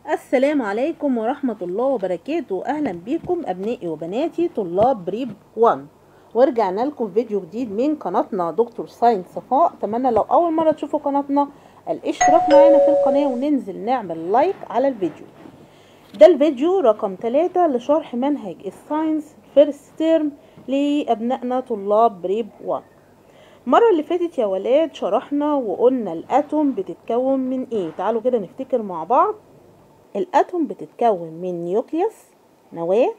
السلام عليكم ورحمة الله وبركاته أهلا بكم أبنائي وبناتي طلاب بريب 1 ورجعنا لكم فيديو جديد من قناتنا دكتور ساينس صفاء أتمنى لو أول مرة تشوفوا قناتنا الاشتراك معانا في القناة وننزل نعمل لايك على الفيديو ده الفيديو رقم 3 لشرح منهج الساينس فيرست تيرم لأبنائنا طلاب بريب 1 المرة اللي فاتت يا ولاد شرحنا وقلنا الأتوم بتتكون من ايه تعالوا كده نفتكر مع بعض الأتوم بتتكون من نيوكليوس نواة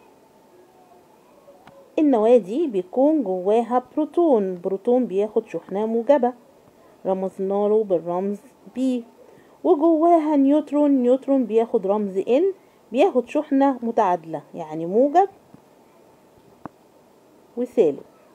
النواة دي بيكون جواها بروتون بروتون بياخد شحنة موجبة رمزنا له بالرمز بي وجواها نيوترون نيوترون بياخد رمز ان بياخد شحنة متعادلة يعني موجب وسالب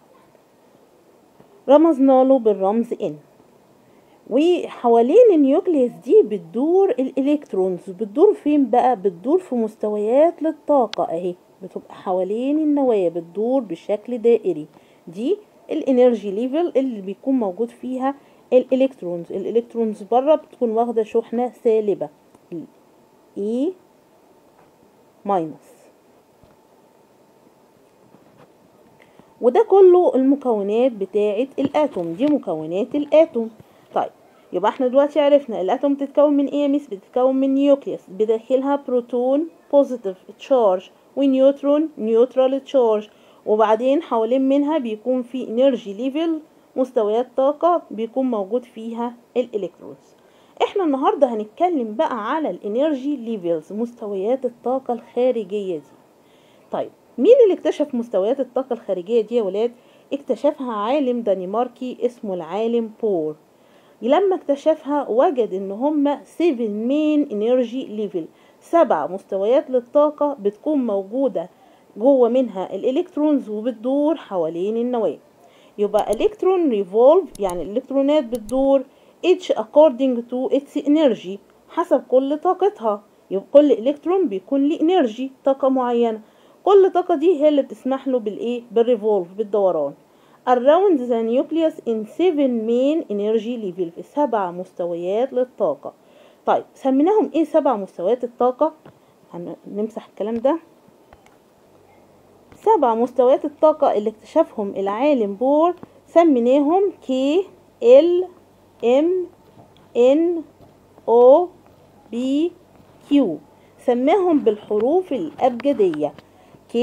رمزنا له بالرمز ان وحوالين النيوكليوس دي بتدور الالكترونز بتدور فين بقى بتدور في مستويات للطاقة اهي بتبقى حوالين النواة بتدور بشكل دائري دي الانرجي ليفل اللي بيكون موجود فيها الالكترونز الالكترونز بره بتكون واخده شحنه سالبه اي ماينس وده كله المكونات بتاعه الاتوم دي مكونات الاتوم طيب يبقى احنا دلوقتي عرفنا الاتوم بتتكون من ايه يا ميس بتتكون من نيوكليوس بداخلها بروتون بوزيتيف تشارج ونيوترون نيوترال تشارج وبعدين حوالين منها بيكون في انرجي ليفل مستويات طاقة بيكون موجود فيها الالكترونز احنا النهاردة هنتكلم بقى على الانرجي ليفلز مستويات الطاقة الخارجية دي طيب مين اللي اكتشف مستويات الطاقة الخارجية دي يا ولاد اكتشفها عالم دنماركي اسمه العالم بور لما اكتشفها وجد ان هما 7 مين انرجي ليفل سبع مستويات للطاقة بتكون موجودة جوه منها الالكترونز وبتدور حوالين النواة يبقى الكترون ريفولف يعني الالكترونات بتدور each according to its energy حسب كل طاقتها يبقى كل الكترون بيكون ليه انرجي طاقة معينة كل طاقة دي هي اللي بتسمح له بالايه بالريفولف بالدوران around the nucleus in seven main energy level في سبع مستويات للطاقة طيب سميناهم ايه سبع مستويات الطاقة هنمسح الكلام ده سبع مستويات الطاقة اللي اكتشفهم العالم بور سميناهم K L M N O B Q سماهم بالحروف الأبجدية K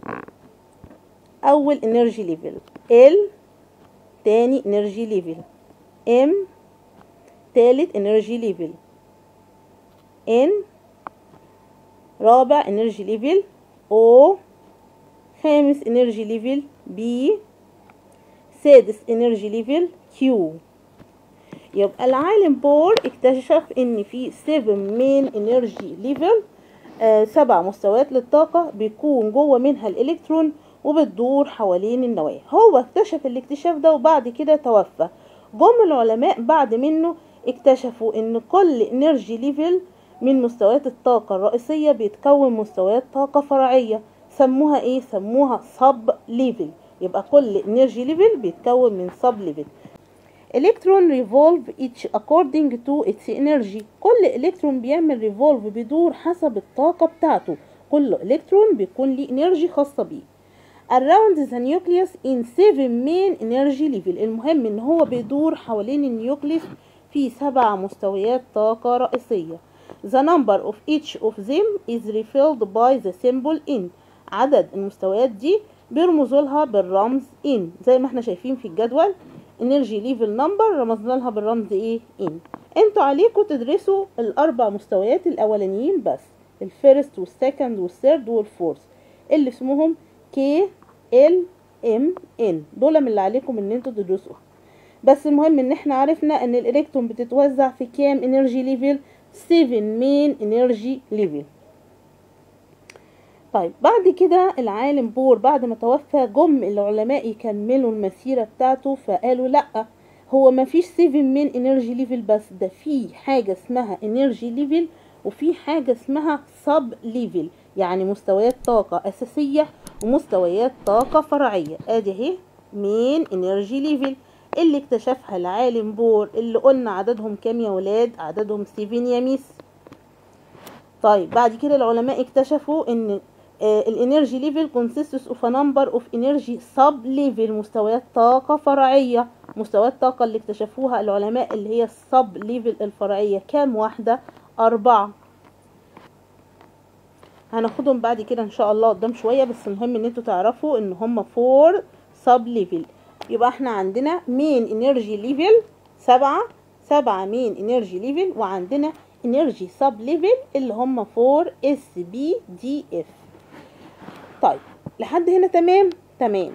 أول انرجي ليفل L تاني انرجي ليفل M تالت انرجي ليفل N رابع انرجي ليفل O خامس انرجي ليفل B سادس انرجي ليفل Q يبقى العالم بور اكتشف ان في 7 مين انرجي ليفل سبع مستويات للطاقة بيكون جوه منها الالكترون وبتدور حوالين النواة هو اكتشف الاكتشاف ده وبعد كده توفى جم العلماء بعد منه اكتشفوا ان كل انرجي ليفل من مستويات الطاقة الرئيسية بيتكون مستويات طاقة فرعية سموها ايه سموها سب ليفل يبقى كل انرجي ليفل بيتكون من سب ليفل الكترون ريفولف each according to its energy كل الكترون بيعمل ريفولف بيدور حسب الطاقة بتاعته كل الكترون بيكون ليه انرجي خاصة بيه around the nucleus in seven main energy level المهم ان هو بيدور حوالين النيوكليس في سبع مستويات طاقة رئيسية the number of each of them is refilled by the symbol in عدد المستويات دي بيرمزوا لها بالرمز in زي ما احنا شايفين في الجدول انرجي ليفل نمبر رمزنا لها بالرمز ايه in انتوا عليكم تدرسوا الاربع مستويات الاولانيين بس الفيرست والسكند والثيرد والفورث اللي اسمهم كي ال ام ان دول من اللي عليكم ان انتوا تدرسوها بس المهم ان احنا عرفنا ان الالكترون بتتوزع في كام انرجي ليفل 7 مين انرجي ليفل طيب بعد كده العالم بور بعد ما توفى جم العلماء يكملوا المسيرة بتاعته فقالوا لأ هو ما فيش 7 مين انرجي ليفل بس ده في حاجة اسمها انرجي ليفل وفي حاجة اسمها سب ليفل يعني مستويات طاقة أساسية ومستويات طاقة فرعية ادي اهي مين انرجي ليفل اللي اكتشفها العالم بور اللي قلنا عددهم كام يا ولاد عددهم 7 يا ميس طيب بعد كده العلماء اكتشفوا ان الانرجي ليفل consists of a number of energy sub level مستويات طاقة فرعية مستويات الطاقة اللي اكتشفوها العلماء اللي هي السب ليفل الفرعية كام واحدة أربعة هناخدهم بعد كده ان شاء الله قدام شوية بس المهم ان انتوا تعرفوا ان هم فور سب ليفل يبقى احنا عندنا مين انرجي ليفل سبعة سبعة مين انرجي ليفل وعندنا انرجي سب ليفل اللي هم فور اس بي دي اف طيب لحد هنا تمام تمام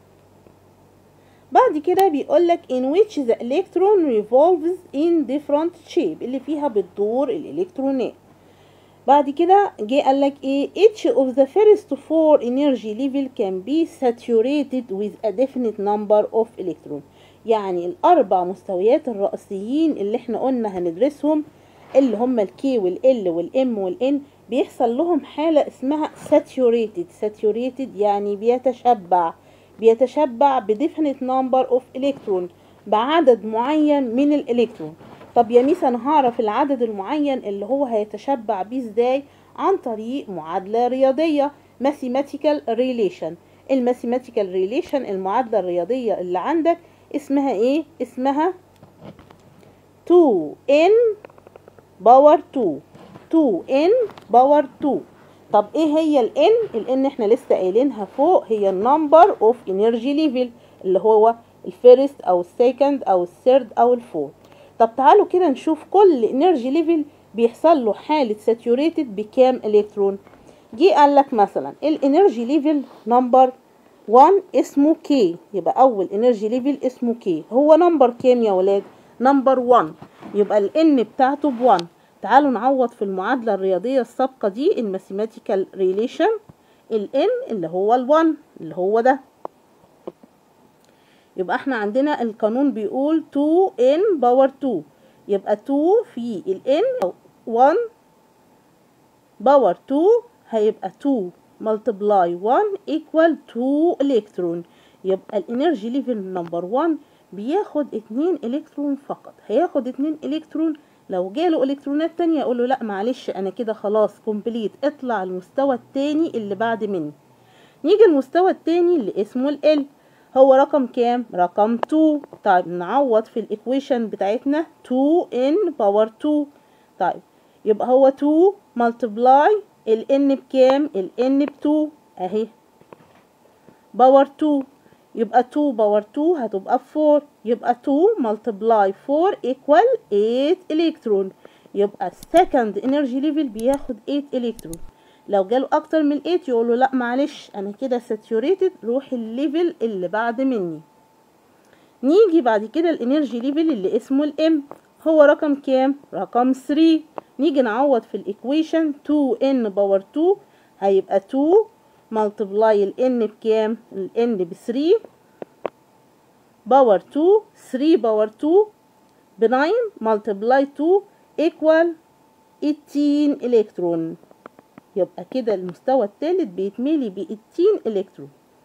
بعد كده بيقول لك in which the electron revolves in different shape اللي فيها بتدور الالكترونات بعد كده جه قال لك ايه each of the first four energy level can be saturated with a definite number of electron يعني الاربع مستويات الرئيسيين اللي احنا قلنا هندرسهم اللي هم الكي والال والام والان بيحصل لهم حالة اسمها saturated saturated يعني بيتشبع بيتشبع بديفينيت نمبر اوف الكترون بعدد معين من الالكترون طب يا ميس انا هعرف العدد المعين اللي هو هيتشبع بيه ازاي عن طريق معادلة رياضية mathematical relation الماثيماتيكال ريليشن المعادلة الرياضية اللي عندك اسمها ايه اسمها 2n باور 2 2n باور 2 طب ايه هي الان الان احنا لسه قايلينها فوق هي النمبر اوف انرجي ليفل اللي هو الفيرست او السكند او الثيرد او الفورث طب تعالوا كده نشوف كل انرجي ليفل بيحصل له حاله ساتوريتد بكام الكترون جه قال لك مثلا الانرجي ليفل نمبر 1 اسمه كي يبقى اول انرجي ليفل اسمه كي هو نمبر كام يا ولاد نمبر 1 يبقى الان بتاعته ب 1 تعالوا نعوض في المعادلة الرياضية السابقة دي الماثيماتيكال ريليشن ال n اللي هو ال 1 اللي هو ده يبقى احنا عندنا القانون بيقول 2n باور 2 يبقى 2 في ال n 1 باور 2 هيبقى 2 multiply 1 equal 2 الكترون يبقى الانرجي ليفل نمبر 1 بياخد 2 الكترون فقط هياخد 2 الكترون لو جاله الكترونات تانية اقول له لا معلش انا كده خلاص كومبليت اطلع المستوى التاني اللي بعد مني نيجي المستوى التاني اللي اسمه ال هو رقم كام رقم 2 طيب نعوض في الايكويشن بتاعتنا 2n باور 2 طيب يبقى هو 2 ملتبلاي ال n بكام ال n ب 2 اهي باور 2 يبقى 2 باور 2 هتبقى 4 يبقى 2 ملتبلاي 4 equal 8 الكترون يبقى السكند انرجي ليفل بياخد 8 الكترون لو جاله اكتر من 8 يقول له لا معلش انا كده ساتوريتد روح الليفل اللي بعد مني نيجي بعد كده الانرجي ليفل اللي اسمه الام هو رقم كام رقم 3 نيجي نعوض في الايكويشن 2n باور 2 هيبقى 2 ملتبلاي ال n بكام ال n ب 3 باور 2 3 باور 2 ب 9 ملتبلاي 2 ايكوال 18 الكترون يبقى كده المستوى الثالث بيتملي ب 18 الكترون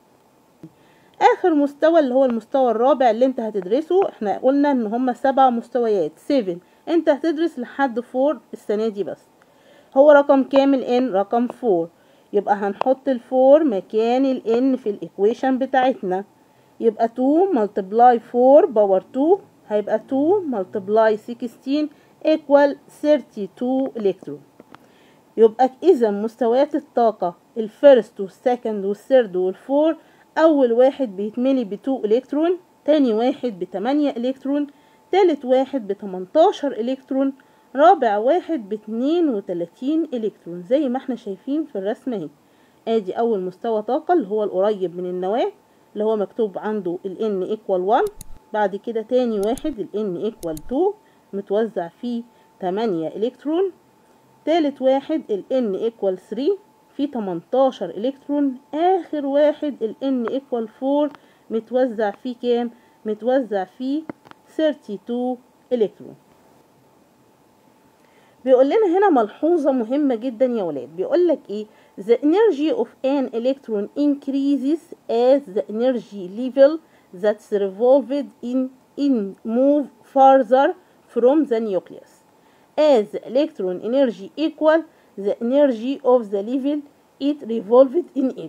اخر مستوى اللي هو المستوى الرابع اللي انت هتدرسه احنا قلنا ان هما سبع مستويات 7 انت هتدرس لحد 4 السنه دي بس هو رقم كامل ان رقم 4 يبقى هنحط الفور مكان ال n في الايكويشن بتاعتنا يبقى 2 ملتبلاي 4 باور 2 هيبقى 2 ملتبلاي 16 equal 32 الكترون يبقى اذا مستويات الطاقة الفيرست والسكند والثيرد والفور اول واحد بيتملي ب 2 الكترون تاني واحد ب 8 الكترون تالت واحد ب 18 الكترون رابع واحد ب 32 الكترون زي ما احنا شايفين في الرسمة اهي ادي اول مستوى طاقة اللي هو القريب من النواة اللي هو مكتوب عنده ال n equal 1 بعد كده تاني واحد ال n equal 2 متوزع فيه 8 الكترون تالت واحد ال n equal 3 فيه 18 الكترون اخر واحد ال n equal 4 متوزع فيه كام متوزع فيه 32 الكترون بيقول لنا هنا ملحوظة مهمة جدا يا ولاد بيقول لك ايه the energy of an electron increases as the energy level that's revolved in in move further from the nucleus as the electron energy equal the energy of the level it revolved in it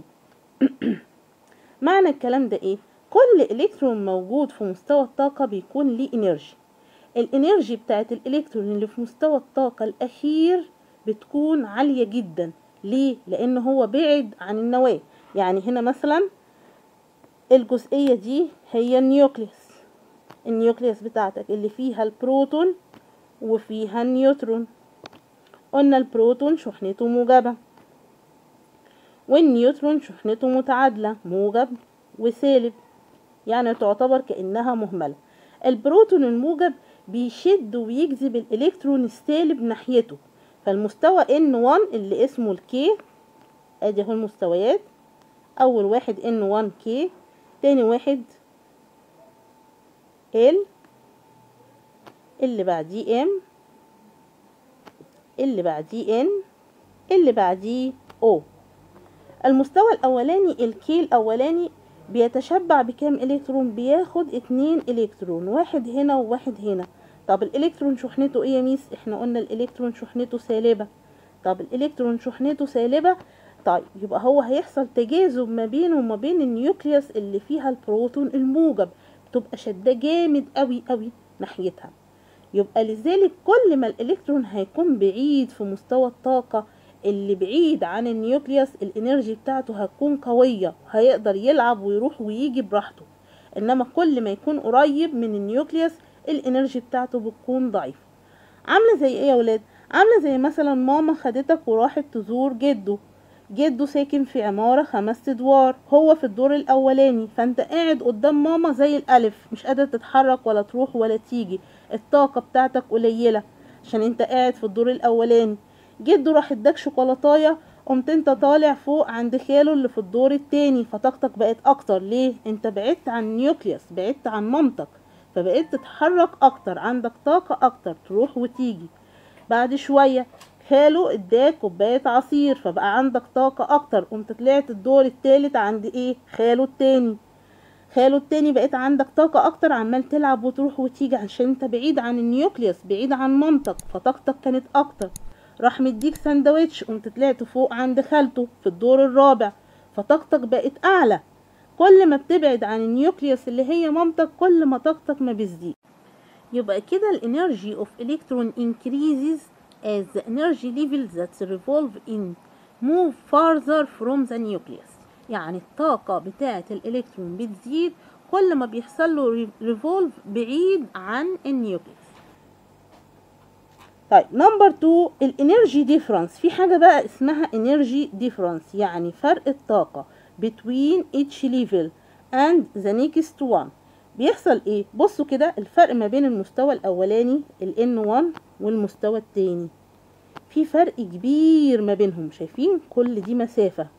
معنى الكلام ده ايه كل الكترون موجود في مستوى الطاقة بيكون ليه انرجي الانرجي بتاعت الالكترون اللي في مستوى الطاقة الاخير بتكون عالية جدا ليه لان هو بعد عن النواة يعني هنا مثلا الجزئية دي هي النيوكليوس النيوكليوس بتاعتك اللي فيها البروتون وفيها النيوترون قلنا البروتون شحنته موجبة والنيوترون شحنته متعادلة موجب وسالب يعني تعتبر كأنها مهملة البروتون الموجب بيشد ويجذب الإلكترون السالب ناحيته فالمستوى N1 اللي اسمه الكي ادي اهو المستويات اول واحد N1K تاني واحد L اللي بعديه M اللي بعديه N اللي بعديه O المستوى الاولاني الكي الاولاني بيتشبع بكام الكترون بياخد اتنين الكترون واحد هنا وواحد هنا طب الالكترون شحنته ايه يا ميس احنا قلنا الالكترون شحنته سالبة طب الالكترون شحنته سالبة طيب يبقى هو هيحصل تجاذب ما بينه وما بين النيوكليوس اللي فيها البروتون الموجب بتبقى شده جامد قوي قوي ناحيتها يبقى لذلك كل ما الالكترون هيكون بعيد في مستوى الطاقة اللي بعيد عن النيوكليوس الانرجي بتاعته هتكون قوية هيقدر يلعب ويروح ويجي براحته انما كل ما يكون قريب من النيوكليوس الانرجي بتاعته بتكون ضعيفة عاملة زي ايه يا ولاد عاملة زي مثلا ماما خدتك وراحت تزور جده جده ساكن في عمارة خمس ادوار هو في الدور الاولاني فانت قاعد قدام ماما زي الالف مش قادر تتحرك ولا تروح ولا تيجي الطاقة بتاعتك قليلة عشان انت قاعد في الدور الاولاني جده راح اداك شوكولاتايه قمت انت طالع فوق عند خاله اللي في الدور التاني فطاقتك بقت اكتر ليه انت بعدت عن النيوكليوس بعدت عن مامتك فبقيت تتحرك اكتر عندك طاقة اكتر تروح وتيجي بعد شوية خاله اداك كوباية عصير فبقى عندك طاقة اكتر قمت طلعت الدور التالت عند ايه خاله التاني خاله التاني بقيت عندك طاقة اكتر عمال تلعب وتروح وتيجي عشان انت بعيد عن النيوكليوس بعيد عن مامتك فطاقتك كانت اكتر راح مديك سندوتش قمت طلعت فوق عند خالته في الدور الرابع فطاقتك بقت اعلى كل ما بتبعد عن النيوكليوس اللي هي مامتك كل ما طاقتك ما بتزيد يبقى كده الانرجي اوف electron increases as the energy levels that revolve in move farther from the nucleus يعني الطاقة بتاعة الإلكترون بتزيد كل ما بيحصل له ريفولف بعيد عن النيوكليس طيب نمبر 2 الانرجي ديفرنس في حاجة بقى اسمها انرجي ديفرنس يعني فرق الطاقة between each level and the next one بيحصل ايه بصوا كده الفرق ما بين المستوى الاولاني ال N1 والمستوى التاني في فرق كبير ما بينهم شايفين كل دي مسافة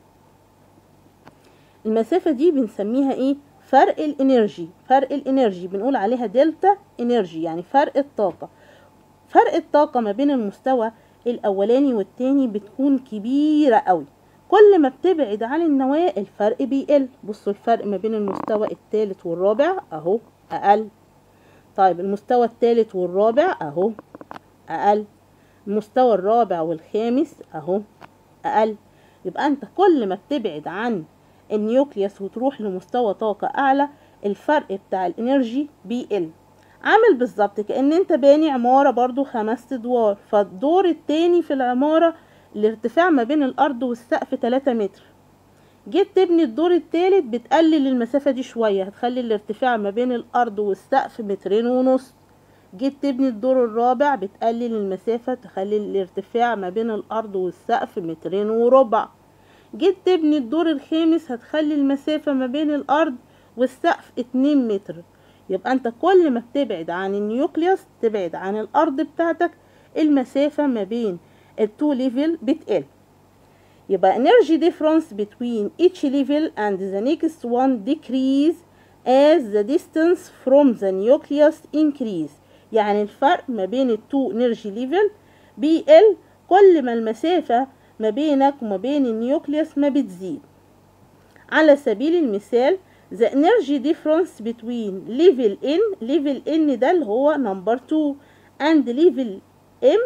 المسافة دي بنسميها ايه فرق الانرجي فرق الانرجي بنقول عليها دلتا انرجي يعني فرق الطاقة فرق الطاقة ما بين المستوى الاولاني والتاني بتكون كبيرة قوي كل ما بتبعد عن النواة الفرق بيقل بصوا الفرق ما بين المستوى الثالث والرابع اهو اقل طيب المستوى الثالث والرابع اهو اقل المستوى الرابع والخامس اهو اقل يبقى انت كل ما بتبعد عن النيوكليوس وتروح لمستوى طاقة اعلى الفرق بتاع الانرجي بيقل عامل بالظبط كأن انت باني عمارة برضو خمس ادوار فالدور التاني في العمارة الارتفاع ما بين الارض والسقف 3 متر جيت تبني الدور التالت بتقلل المسافة دي شوية هتخلي الارتفاع ما بين الارض والسقف مترين ونص جيت تبني الدور الرابع بتقلل المسافة تخلي الارتفاع ما بين الارض والسقف مترين وربع جيت تبني الدور الخامس هتخلي المسافة ما بين الارض والسقف اتنين متر يبقى انت كل ما بتبعد عن النيوكليوس تبعد عن الارض بتاعتك المسافة ما بين التو ليفل بتقل يبقى energy difference between each level and the next one decrease as the distance from the nucleus increase يعني الفرق ما بين التو energy level بيقل كل ما المسافة ما بينك وما بين النيوكليوس ما بتزيد على سبيل المثال the energy difference between level N level N ده اللي هو number 2 and level M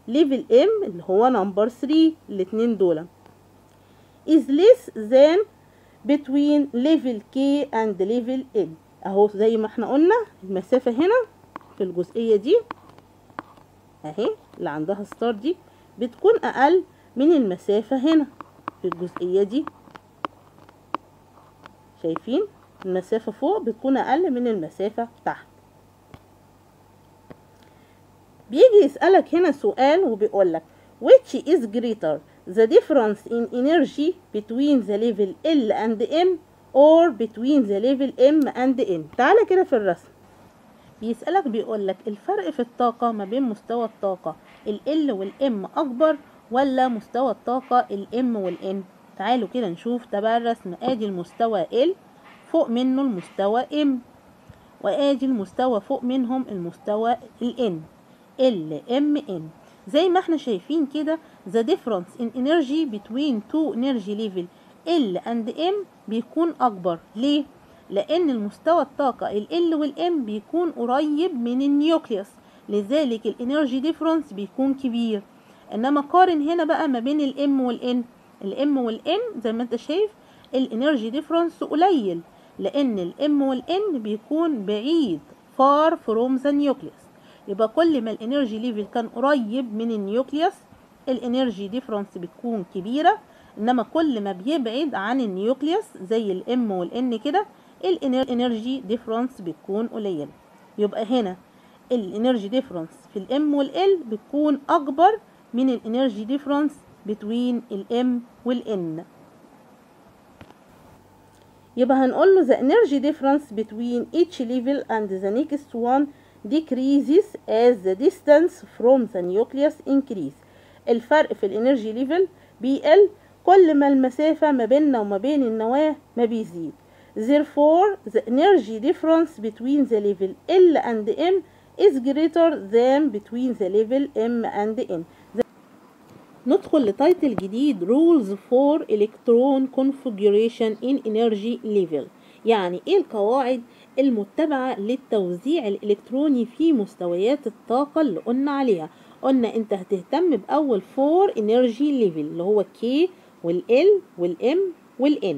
ليفل M اللي هو نمبر 3 الاتنين دول is less than between level K and level L اهو زي ما احنا قلنا المسافة هنا في الجزئية دي اهي اللي عندها ستار دي بتكون اقل من المسافة هنا في الجزئية دي شايفين المسافة فوق بتكون اقل من المسافة تحت بيجي يسألك هنا سؤال وبيقولك which is greater the difference in energy between the level L and M or between the level M and N تعالى كده في الرسم بيسألك بيقولك الفرق في الطاقة ما بين مستوى الطاقة ال L وال M أكبر ولا مستوى الطاقة ال M وال N تعالوا كده نشوف تبع الرسم ادي المستوى L فوق منه المستوى M وادي المستوى فوق منهم المستوى ال N ال M N زي ما احنا شايفين كده the difference in energy between two energy level L and M بيكون أكبر ليه؟ لأن المستوى الطاقة ال L وال M بيكون قريب من النيوكليوس لذلك الانرجي ديفرنس بيكون كبير انما قارن هنا بقى ما بين ال M وال N ال M وال N زي ما انت شايف الانرجي ديفرنس قليل لأن ال M وال N بيكون بعيد far from the nucleus يبقى كل ما الانرجي ليفل كان قريب من النيوكليوس الانرجي ديفرنس بتكون كبيرة انما كل ما بيبعد عن النيوكليوس زي الام والان كده الانرجي ديفرنس بتكون قليلة يبقى هنا الانرجي ديفرنس في الام والال بتكون اكبر من الانرجي ديفرنس بين الام والان يبقى هنقول له the energy difference between each level and the next one decreases as the distance from the nucleus increase الفرق في الانرجي ليفل بيقل كل ما المسافة ما بيننا وما بين النواة ما بيزيد therefore the energy difference between the level L and M is greater than between the level M and N ندخل لتايتل جديد rules for electron configuration in energy level يعني ايه القواعد المتبعة للتوزيع الإلكتروني في مستويات الطاقة اللي قلنا عليها قلنا انت هتهتم بأول فور انرجي ليفل اللي هو K والL والM والN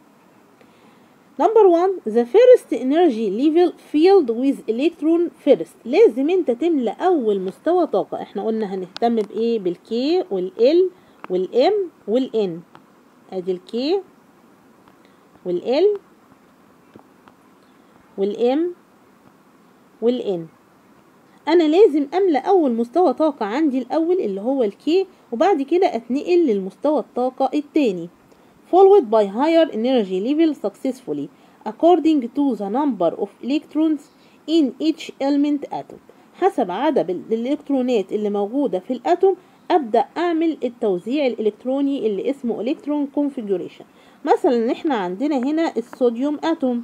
نمبر 1 the first energy level filled with electron first لازم انت تملى اول مستوى طاقة احنا قلنا هنهتم بايه بالK والL والM والN ادي الK والL والام والان انا لازم املى اول مستوى طاقة عندي الاول اللي هو الكي وبعد كده اتنقل للمستوى الطاقة التاني followed by higher energy level successfully according to the number of electrons in each element atom حسب عدد الالكترونات اللي موجودة في الاتوم ابدا اعمل التوزيع الالكتروني اللي اسمه الكترون configuration مثلا احنا عندنا هنا الصوديوم اتوم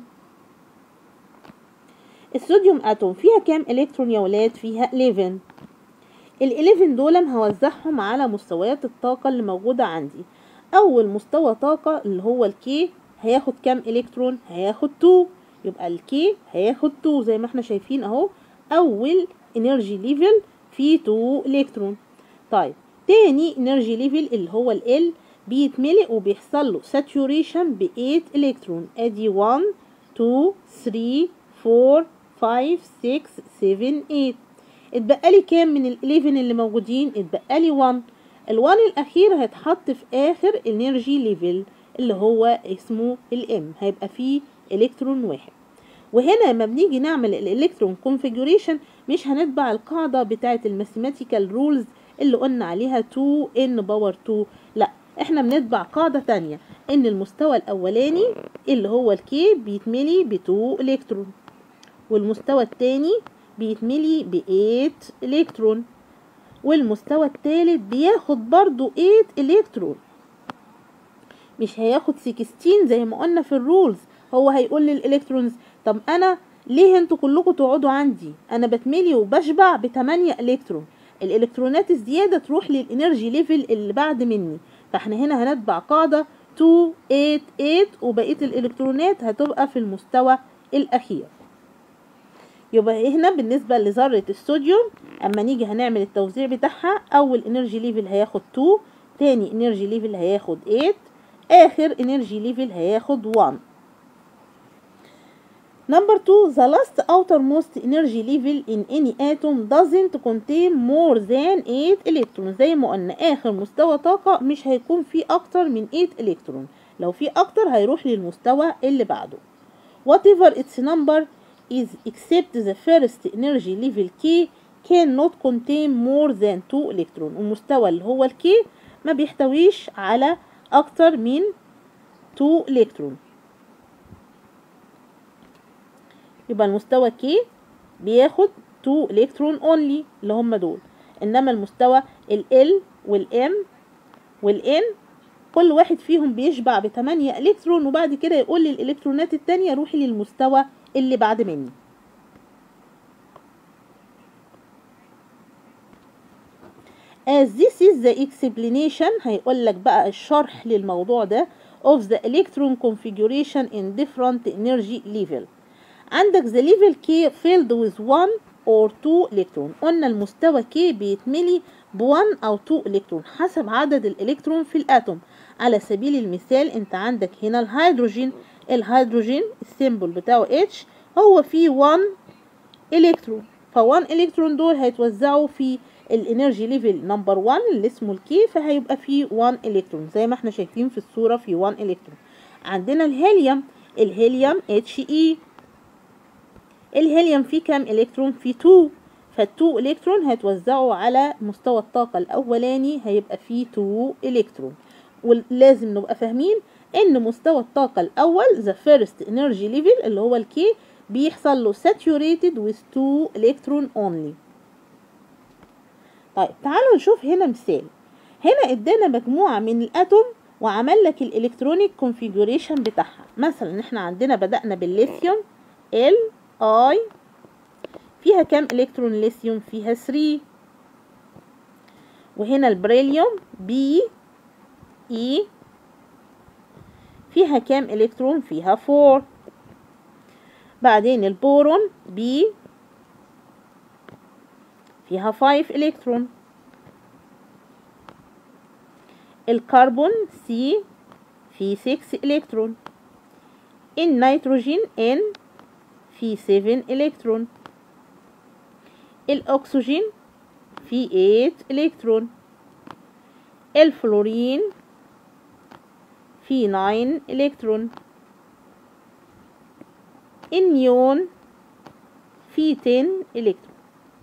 الصوديوم اتوم فيها كام الكترون يا ولاد فيها 11 ال 11 دول هوزعهم على مستويات الطاقه اللي موجوده عندي اول مستوى طاقه اللي هو الكي هياخد كام الكترون هياخد 2 يبقى الكي هياخد 2 زي ما احنا شايفين اهو اول انرجي ليفل فيه 2 الكترون طيب تاني انرجي ليفل اللي هو ال بيتملئ وبيحصل له ساتوريشن ب 8 الكترون ادي 1 2 3 4 5 6 7 8 اتبقى لي كام من ال 11 اللي موجودين اتبقى لي 1 ال1 الاخير هيتحط في اخر انرجي ليفل اللي هو اسمه الام هيبقى فيه الكترون واحد وهنا لما بنيجي نعمل الالكترون كونفيجوريشن مش هنتبع القاعده بتاعه الماثيماتيكال رولز اللي قلنا عليها 2 ان باور 2 لا احنا بنتبع قاعده تانية ان المستوى الاولاني اللي هو الكي بيتملي ب 2 الكترون والمستوى التاني بيتملي ب 8 الكترون والمستوى التالت بياخد برضو 8 الكترون مش هياخد 16 زي ما قلنا في الرولز هو هيقول للالكترونز طب انا ليه انتوا كلكم تقعدوا عندي انا بتملي وبشبع ب 8 الكترون الالكترونات الزياده تروح للانرجي ليفل اللي بعد مني فاحنا هنا هنتبع قاعده 2 8 8 وبقيه الالكترونات هتبقى في المستوى الاخير يبقى هنا بالنسبة لذرة الصوديوم اما نيجي هنعمل التوزيع بتاعها اول انرجي ليفل هياخد 2 تاني انرجي ليفل هياخد 8 اخر انرجي ليفل هياخد 1 Number 2 the last outermost energy level in any atom doesn't contain more than 8 electrons زي ما قلنا اخر مستوى طاقة مش هيكون فيه اكتر من 8 الكترون لو في اكتر هيروح للمستوى اللي بعده whatever its number is except the first energy level K cannot contain more than 2 electron المستوى اللي هو الكي ما بيحتويش على اكتر من 2 الكترون يبقى المستوى K بياخد 2 الكترون only اللي هم دول انما المستوى ال L وال M وال N كل واحد فيهم بيشبع ب 8 الكترون وبعد كده يقول للالكترونات التانية روحي للمستوى اللي بعد مني as this is the explanation هيقول لك بقى الشرح للموضوع ده of the electron configuration in different energy level عندك the level K filled with 1 or 2 electron قلنا المستوى K بيتملي ب 1 أو 2 electron حسب عدد الإلكترون في الأتوم على سبيل المثال أنت عندك هنا الهيدروجين الهيدروجين السيمبل بتاعه H هو فيه 1 إلكترون ف 1 إلكترون دول هيتوزعوا في الانرجي ليفل نمبر 1 اللي اسمه الكي فهيبقى فيه 1 الكترون زي ما احنا شايفين في الصوره في 1 الكترون عندنا الهيليوم الهيليوم اتش اي الهيليوم فيه كام الكترون فيه 2 فال2 الكترون هيتوزعوا على مستوى الطاقه الاولاني هيبقى فيه 2 الكترون ولازم نبقى فاهمين ان مستوى الطاقه الاول ذا فيرست انرجي ليفل اللي هو الكي بيحصل له saturated with 2 electron only طيب تعالوا نشوف هنا مثال هنا ادانا مجموعة من الاتوم وعمل لك الالكترونيك كونفيجوريشن بتاعها مثلا احنا عندنا بدأنا بالليثيوم ال اي فيها كام الكترون ليثيوم فيها 3 وهنا البريليوم بي اي فيها كام الكترون فيها 4 بعدين البورون بي فيها 5 الكترون الكربون سي فيه 6 الكترون النيتروجين ان فيه 7 الكترون الاكسجين فيه 8 الكترون الفلورين فيه 9 الكترون النيون فيه 10 الكترون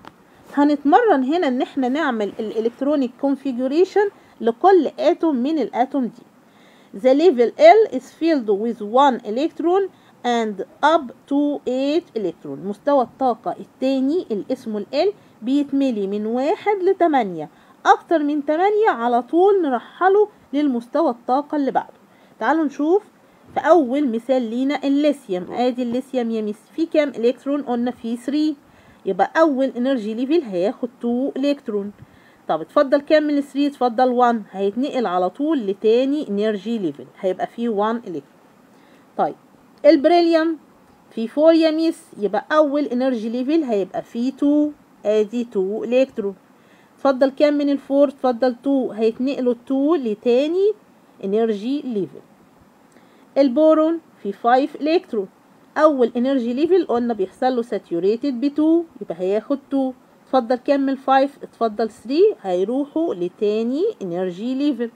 هنتمرن هنا ان احنا نعمل الالكترونيك كونفيجوريشن لكل اتوم من الاتوم دي the level L is filled with 1 electron and up to 8 electron مستوى الطاقة التاني اللي اسمه ال L بيتملي من واحد لتمانية أكتر من تمانية على طول نرحله للمستوى الطاقة اللي بعده تعالوا نشوف في أول مثال لينا الليثيوم ادي الليثيوم يا ميس في كام الكترون قلنا فيه 3 يبقى اول انرجي ليفل هياخد 2 الكترون طب اتفضل كام من 3 اتفضل 1 هيتنقل على طول لتاني انرجي ليفل هيبقى فيه 1 الكترون طيب البريليوم في 4 يا ميس يبقى اول انرجي ليفل هيبقى فيه 2 ادي 2 الكترون اتفضل كام من الفور اتفضل 2 هيتنقلوا 2 لتاني انرجي ليفل البورون في 5 الكترون اول انرجي ليفل قلنا بيحصل له ساتيوريتد ب 2 يبقى هياخد 2 اتفضل كمل 5 اتفضل 3 هيروحوا لتاني انرجي ليفل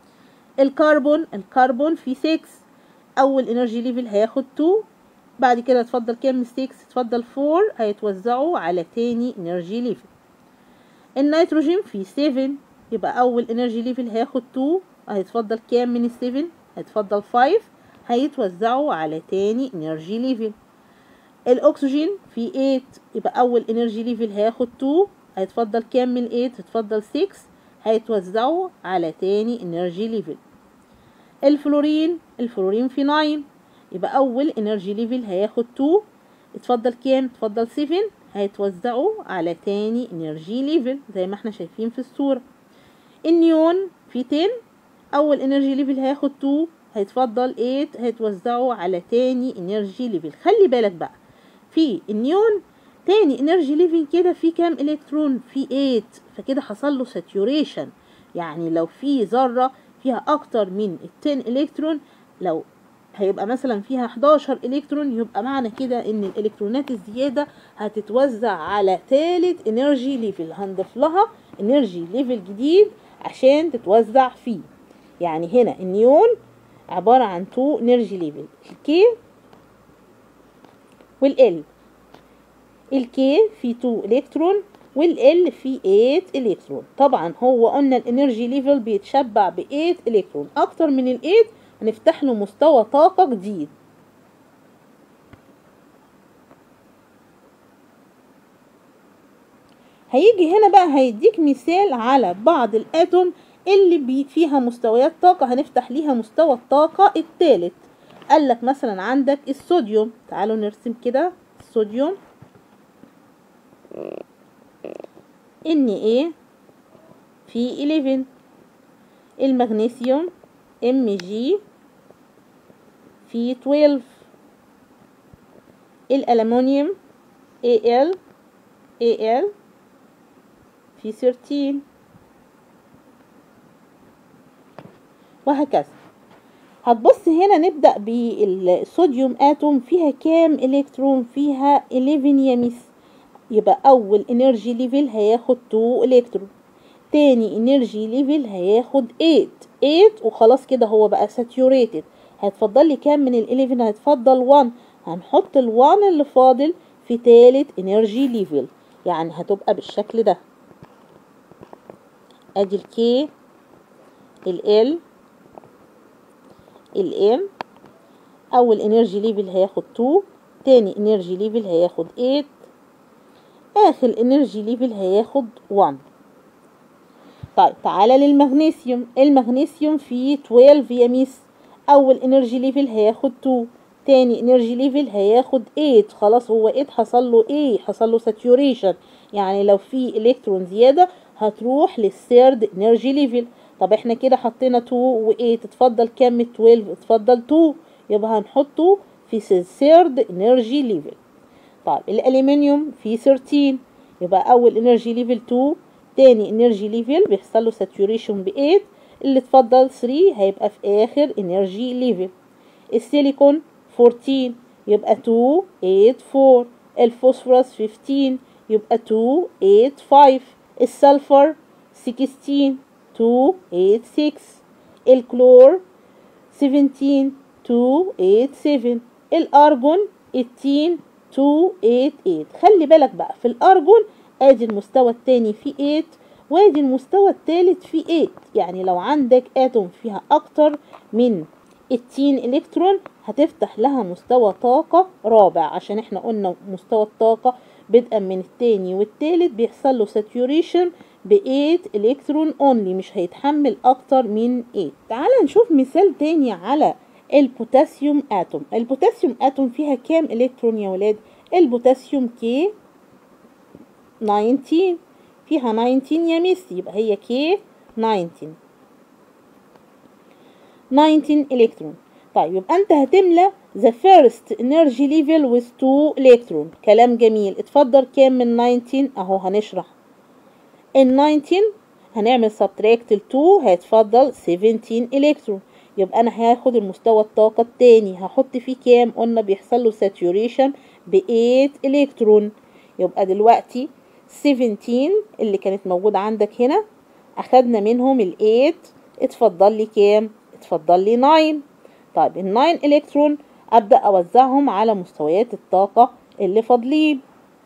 الكربون الكربون في 6 اول انرجي ليفل هياخد 2 بعد كده اتفضل كمل 6 اتفضل 4 هيتوزعوا على تاني انرجي ليفل النيتروجين في 7 يبقى اول انرجي ليفل هياخد 2 هيتفضل كام من ال 7 هيتفضل 5 هيتوزعوا على تاني انرجي ليفل الاكسجين في 8 يبقى اول انرجي ليفل هياخد 2 هيتفضل كام من 8 هيتفضل 6 هيتوزعوا على تاني انرجي ليفل الفلورين الفلورين في 9 يبقى اول انرجي ليفل هياخد 2 اتفضل كام اتفضل 7 هيتوزعوا على تاني انرجي ليفل زي ما احنا شايفين في الصورة النيون في 10 اول انرجي ليفل هياخد 2 هيتفضل 8 هيتوزعوا على تاني انرجي ليفل خلي بالك بقى في النيون تاني انرجي ليفل كده في كام الكترون في 8 فكده حصل له ساتوريشن يعني لو في ذره فيها اكتر من ال 10 الكترون لو هيبقى مثلا فيها 11 الكترون يبقى معنى كده ان الالكترونات الزياده هتتوزع على ثالث انرجي ليفل هنضيف لها انرجي ليفل جديد عشان تتوزع فيه يعني هنا النيون عباره عن 2 انرجي ليفل الكي والال الكي فيه 2 الكترون والال فيه 8 الكترون طبعا هو قلنا الانرجي ليفل بيتشبع ب 8 الكترون اكتر من ال 8 هنفتح له مستوى طاقه جديد هيجي هنا بقى هيديك مثال على بعض الاتوم اللي بي فيها مستويات طاقة هنفتح ليها مستوى الطاقة الثالث قال لك مثلا عندك الصوديوم تعالوا نرسم كده الصوديوم ان ايه في 11 المغنيسيوم ام جي في 12 الالومنيوم اي ال اي ال في 13 وهكذا هتبص هنا نبدأ بالصوديوم اتوم فيها كام الكترون فيها 11 يمس يبقى اول انرجي ليفل هياخد 2 الكترون تاني انرجي ليفل هياخد 8 8 وخلاص كده هو بقى ساتيوريتد هيتفضل لي كام من ال 11 هيتفضل 1 هنحط ال 1 اللي فاضل في تالت انرجي ليفل يعني هتبقى بالشكل ده ادي الكي ال الام اول انرجي ليفل هياخد 2 تاني انرجي ليفل هياخد 8 اخر انرجي ليفل هياخد 1 طيب تعالى للمغنيسيوم المغنيسيوم فيه 12 يميس اول انرجي ليفل هياخد 2 تاني انرجي ليفل هياخد 8 خلاص هو 8 حصل له ايه حصل له ساتوريشن يعني لو في الكترون زياده هتروح للثيرد انرجي ليفل طب احنا كده حطينا 2 و 8 اتفضل كام 12 اتفضل 2 يبقى هنحطه في الثيرد انرجي ليفل طيب الالومنيوم فيه 13 يبقى اول انرجي ليفل 2 تاني انرجي ليفل بيحصل له ساتوريشن ب 8 اللي اتفضل 3 هيبقى في اخر انرجي ليفل السيليكون 14 يبقى 2 8 4 الفوسفورس 15 يبقى 2 8 5 السلفر 16 2 8 6 الكلور 17 2 8 7 الارجون 18 2 8 8 خلي بالك بقى في الارجون ادي المستوى الثاني فيه 8 وادي المستوى الثالث فيه 8 يعني لو عندك اتوم فيها اكتر من 18 الكترون هتفتح لها مستوى طاقة رابع عشان احنا قلنا مستوى الطاقة بدءا من التاني والتالت بيحصل له ساتوريشن ب 8 الكترون اونلي مش هيتحمل اكتر من 8 تعال نشوف مثال تاني على البوتاسيوم اتوم البوتاسيوم اتوم فيها كام الكترون يا ولاد البوتاسيوم كي 19 فيها 19 يا ميس يبقى هي كي 19 19 الكترون طيب يبقى انت هتملى the first energy level with 2 electron كلام جميل اتفضل كام من 19 اهو هنشرح ال 19 هنعمل subtract ال 2 هيتفضل 17 الكترون يبقى انا هاخد المستوى الطاقة التاني هحط فيه كام قلنا بيحصل له saturation ب 8 الكترون يبقى دلوقتي 17 اللي كانت موجودة عندك هنا اخدنا منهم ال 8 اتفضل لي كام اتفضل لي 9 طيب ال 9 الكترون ابدا اوزعهم على مستويات الطاقه اللي فاضلين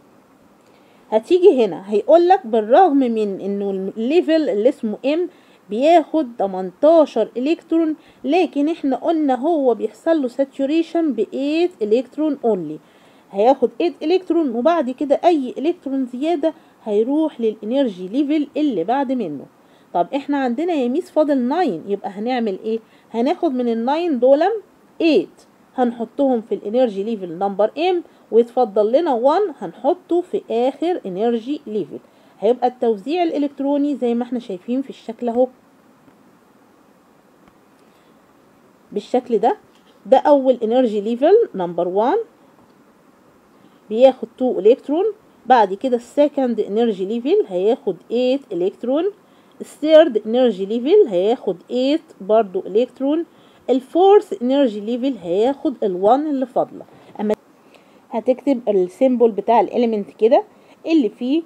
هتيجي هنا هيقول لك بالرغم من انه الليفل اللي اسمه ام بياخد 18 الكترون لكن احنا قلنا هو بيحصل له ساتوريشن ب 8 الكترون اونلي هياخد 8 الكترون وبعد كده اي الكترون زياده هيروح للانرجي ليفل اللي بعد منه طب احنا عندنا يا ميس فاضل 9 يبقى هنعمل ايه هناخد من ال 9 دول 8 هنحطهم في الانرجي ليفل نمبر ام ويتفضل لنا 1 هنحطه في اخر انرجي ليفل هيبقى التوزيع الالكتروني زي ما احنا شايفين في الشكل اهو بالشكل ده ده اول انرجي ليفل نمبر 1 بياخد 2 الكترون بعد كده السكند انرجي ليفل هياخد 8 الكترون الثيرد انرجي ليفل هياخد 8 برضو الكترون الفورث انرجي ليفل هياخد ال1 اللي فاضله اما هتكتب السيمبل بتاع الاليمنت كده اللي فيه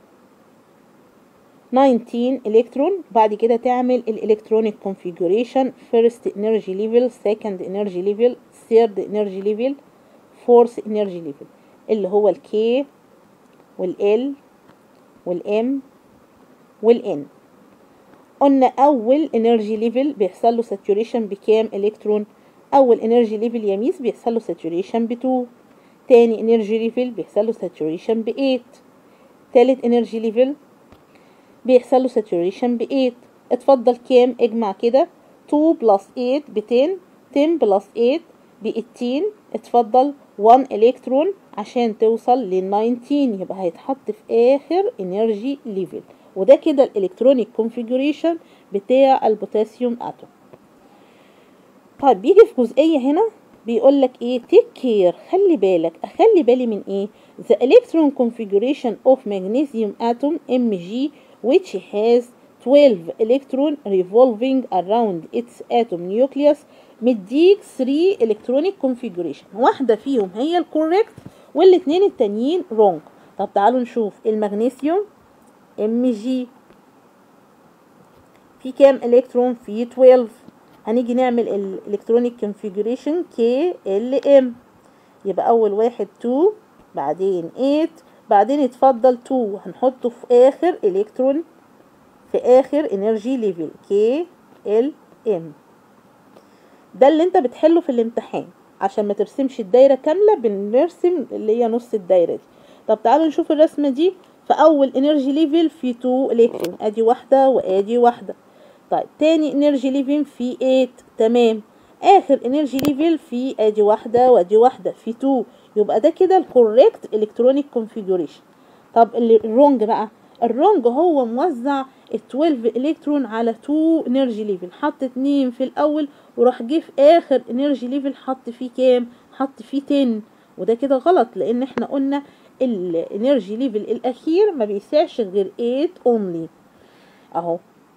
19 الكترون بعد كده تعمل الالكترونيك كونفيجوريشن فيرست انرجي ليفل سكند انرجي ليفل ثيرد انرجي ليفل فورث انرجي ليفل اللي هو الكي والال والام والان قلنا اول انرجي ليفل بيحصل له ساتوريشن بكام الكترون اول انرجي ليفل يميز بيحصل له ساتوريشن ب 2 تاني انرجي ليفل بيحصل له ساتوريشن ب 8 تالت انرجي ليفل بيحصل له ساتوريشن ب 8 اتفضل كام اجمع كده 2 بلس 8 ب 10 10 بلس 8 ب 18 اتفضل 1 الكترون عشان توصل ل 19 يبقى هيتحط في اخر انرجي ليفل وده كده الالكترونيك كونفيجوريشن بتاع البوتاسيوم اتوم طيب بيجي في جزئيه هنا بيقول لك ايه تيك كير خلي بالك اخلي بالي من ايه the electron configuration of magnesium atom Mg which has 12 electron revolving around its atom nucleus مديك 3 electronic configuration واحدة فيهم هي الكوريكت والاتنين التانيين wrong طب تعالوا نشوف المغنيسيوم Mg في كام الكترون في 12 هنيجي نعمل الالكترونيك كونفيجريشن كي ال ام يبقى اول واحد 2 بعدين 8 بعدين يتفضل 2 هنحطه في اخر الكترون في اخر انرجي ليفل كي ال ام ده اللي انت بتحله في الامتحان عشان ما ترسمش الدايره كامله بنرسم اللي هي نص الدايره دي طب تعالوا نشوف الرسمه دي في اول انرجي ليفل في 2 الكترون ادي واحده وادي واحده طيب تاني انرجي ليفل في 8 تمام اخر انرجي ليفل في ادي واحده وادي واحده في 2 يبقى ده كده الكوريكت الكترونيك كونفيجوريشن طب الرونج بقى الرونج هو موزع ال 12 الكترون على 2 انرجي ليفل حط 2 في الاول وراح جه في اخر انرجي ليفل حط فيه كام حط فيه 10 وده كده غلط لان احنا قلنا الانرجي ليفل الاخير ما بيسعش غير 8 only اهو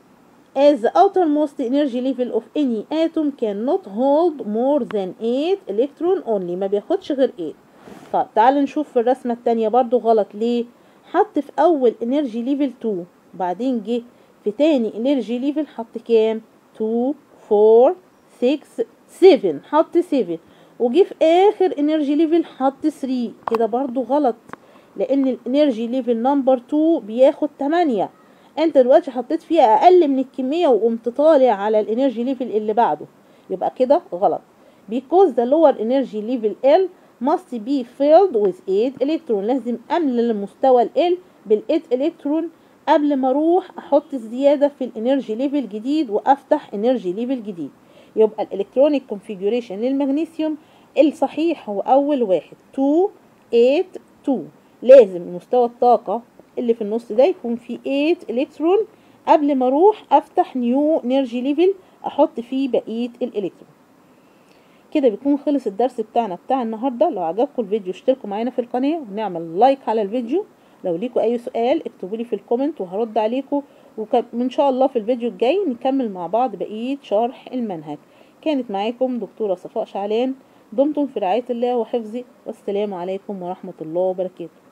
as the outermost energy level of any atom cannot hold more than 8 electron only ما بياخدش غير 8 طيب تعالوا نشوف في الرسمة التانية برضو غلط ليه حط في أول energy level 2 بعدين جه في تاني energy level حط كام 2 4 6 7 حط 7 وجه في آخر energy level حط 3 كده برضو غلط لأن الانرجي ليفل نمبر 2 بياخد 8 انت دلوقتي حطيت فيها اقل من الكميه وقمت طالع على الانرجي ليفل اللي بعده يبقى كده غلط because the lower energy level L must be filled with 8 electron لازم املى المستوى ال L بال 8 الكترون قبل ما اروح احط زياده في الانرجي ليفل جديد وافتح انرجي ليفل جديد يبقى الالكترونيك كونفيجوريشن للمغنيسيوم الصحيح هو اول واحد 2 8 2 لازم مستوى الطاقه اللي في النص ده يكون فيه 8 الكترون قبل ما اروح افتح نيو انرجي ليفل احط فيه بقيه الالكترون كده بيكون خلص الدرس بتاعنا بتاع النهارده لو عجبكم الفيديو اشتركوا معانا في القناه ونعمل لايك على الفيديو لو ليكوا اي سؤال اكتبوا لي في الكومنت وهرد عليكم وان شاء الله في الفيديو الجاي نكمل مع بعض بقيه شرح المنهج كانت معاكم دكتوره صفاء شعلان دمتم في رعايه الله وحفظه والسلام عليكم ورحمه الله وبركاته